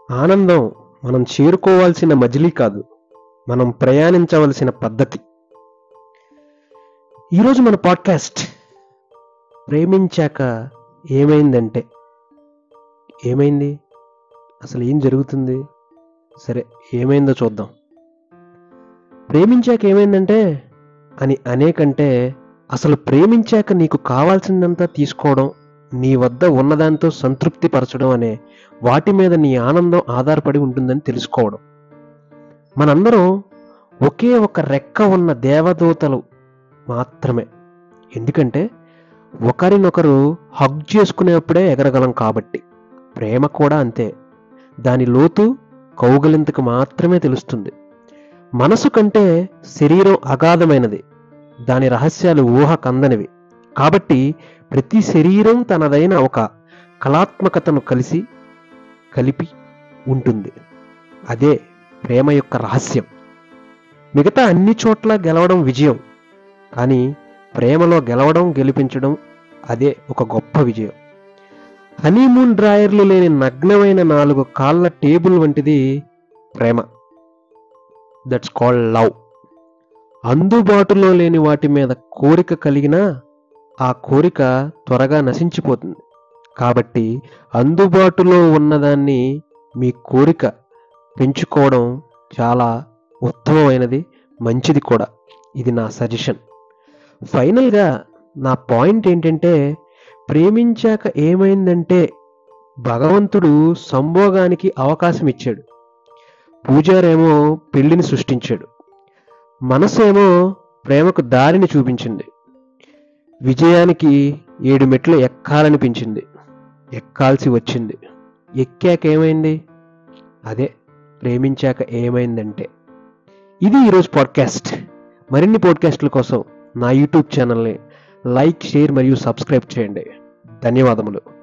ఆనందం మనం చేరుకోవాల్సిన మజిలీ కాదు మనం ప్రయాణించవలసిన పద్ధతి ఈరోజు మన పాడ్కాస్ట్ ప్రేమించాక ఏమైందంటే ఏమైంది అసలు ఏం జరుగుతుంది సరే ఏమైందో చూద్దాం ప్రేమించాక ఏమైందంటే అని అనేకంటే అసలు ప్రేమించాక నీకు కావాల్సిందంతా తీసుకోవడం నీ వద్ద ఉన్నదాంతో సంతృప్తి పరచడం అనే వాటి మీద నీ ఆనందం ఆధారపడి ఉంటుందని తెలుసుకోవడం మనందరం ఒకే ఒక రెక్క ఉన్న దేవదూతలు మాత్రమే ఎందుకంటే ఒకరినొకరు హగ్ చేసుకునేప్పుడే ఎగరగలం కాబట్టి ప్రేమ కూడా అంతే దాని లోతు కౌగలింతకు మాత్రమే తెలుస్తుంది మనసు కంటే శరీరం అగాధమైనది దాని రహస్యాలు ఊహ కందనివి కాబట్టి ప్రతి శరీరం తనదైన ఒక కళాత్మకతను కలిసి కలిపి ఉంటుంది అదే ప్రేమ యొక్క రహస్యం మిగతా అన్ని చోట్ల గెలవడం విజయం కానీ ప్రేమలో గెలవడం గెలిపించడం అదే ఒక గొప్ప విజయం హనీమూన్ డ్రాయర్లు లేని నగ్నమైన నాలుగు కాళ్ళ టేబుల్ వంటిది ప్రేమ దట్స్ కాల్డ్ లవ్ అందుబాటులో లేని వాటి మీద కోరిక కలిగినా ఆ కోరిక త్వరగా నశించిపోతుంది కాబట్టి అందుబాటులో ఉన్నదాన్ని మీ కోరిక పెంచుకోవడం చాలా ఉత్తమమైనది మంచిది కూడా ఇది నా సజెషన్ ఫైనల్గా నా పాయింట్ ఏంటంటే ప్రేమించాక ఏమైందంటే భగవంతుడు సంభోగానికి అవకాశం ఇచ్చాడు పూజారేమో పెళ్లిని సృష్టించాడు మనసేమో ప్రేమకు దారిని చూపించింది విజయానికి ఏడు మెట్లు ఎక్కాలనిపించింది ఎక్కాల్సి వచ్చింది ఎక్కాక ఏమైంది అదే ప్రేమించాక ఏమైందంటే ఇది ఈరోజు పాడ్కాస్ట్ మరిన్ని పాడ్కాస్ట్ల కోసం నా యూట్యూబ్ ఛానల్ని లైక్ షేర్ మరియు సబ్స్క్రైబ్ చేయండి ధన్యవాదములు